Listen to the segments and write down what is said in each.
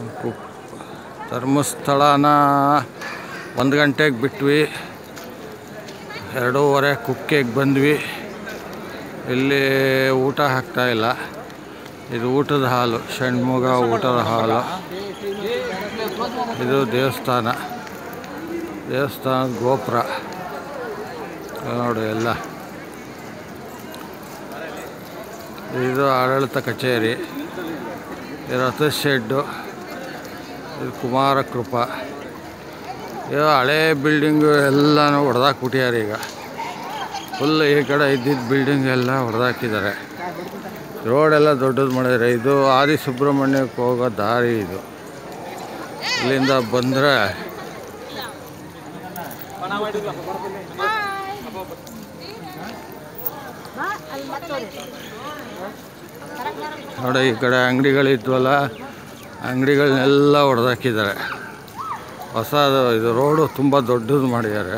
cook ಧರ್ಮಸ್ಥಳನ ಒಂದು ಗಂಟೆಗೆ ಬಿಟ್ವಿ ಎರಡೂವರೆ ಕುಕ್ಕೆಗೆ ಬಂದ್ವಿ ಇಲ್ಲಿ ಊಟ ಹಾಕ್ತಾ ಇಲ್ಲ ಇದು ಊಟದ ಹಾಲು ಷಣ್ಮುಗ ಊಟದ ಹಾಲು ಇದು ದೇವಸ್ಥಾನ ದೇವಸ್ಥಾನದ ಗೋಪುರ ನೋಡಿ ಎಲ್ಲ ಇದು ಆಡಳಿತ ಕಚೇರಿ ಇದು ರಥ ಶೆಡ್ಡು ಇದು ಕುಮಾರ ಕೃಪಾ ಇದು ಹಳೇ ಬಿಲ್ಡಿಂಗು ಎಲ್ಲನೂ ಹೊಡೆದಾಕ್ಬಿಟ್ಟಿದ್ದಾರೆ ಈಗ ಫುಲ್ ಈ ಕಡೆ ಇದ್ದಿದ್ದ ಬಿಲ್ಡಿಂಗ್ ಎಲ್ಲ ಹೊಡೆದಾಕಿದ್ದಾರೆ ರೋಡೆಲ್ಲ ದೊಡ್ಡದು ಮಾಡಿದ್ದಾರೆ ಇದು ಆದಿ ಸುಬ್ರಹ್ಮಣ್ಯಕ್ಕೆ ಹೋಗೋ ದಾರಿ ಇದು ಇಲ್ಲಿಂದ ಬಂದರೆ ನೋಡಿ ಈ ಕಡೆ ಅಂಗಡಿಗಳಿದ್ವಲ್ಲ ಅಂಗಡಿಗಳನ್ನೆಲ್ಲ ಹೊಡೆದಾಕಿದ್ದಾರೆ ಹೊಸದು ಇದು ರೋಡು ತುಂಬ ದೊಡ್ಡದು ಮಾಡಿದ್ದಾರೆ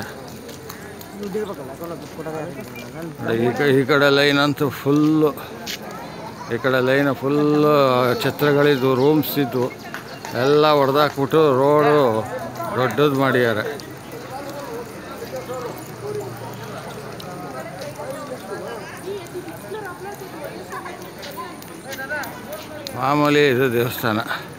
ನೋಡಿ, ಈ ಕ- ಈ ಕಡೆ ಲೈನ್ ಅಂತೂ ಫುಲ್ಲು ಈ ಕಡೆ ಲೈನ್ ಫುಲ್ಲು ಛತ್ರಗಳಿದ್ವು ರೂಮ್ಸ್ ಇದ್ವು ಎಲ್ಲ ಹೊಡೆದಾಕ್ಬಿಟ್ಟು ರೋಡು ದೊಡ್ಡದು ಮಾಡಿದ್ದಾರೆ ಮಾಮೂಲಿ ಇದು ದೇವಸ್ಥಾನ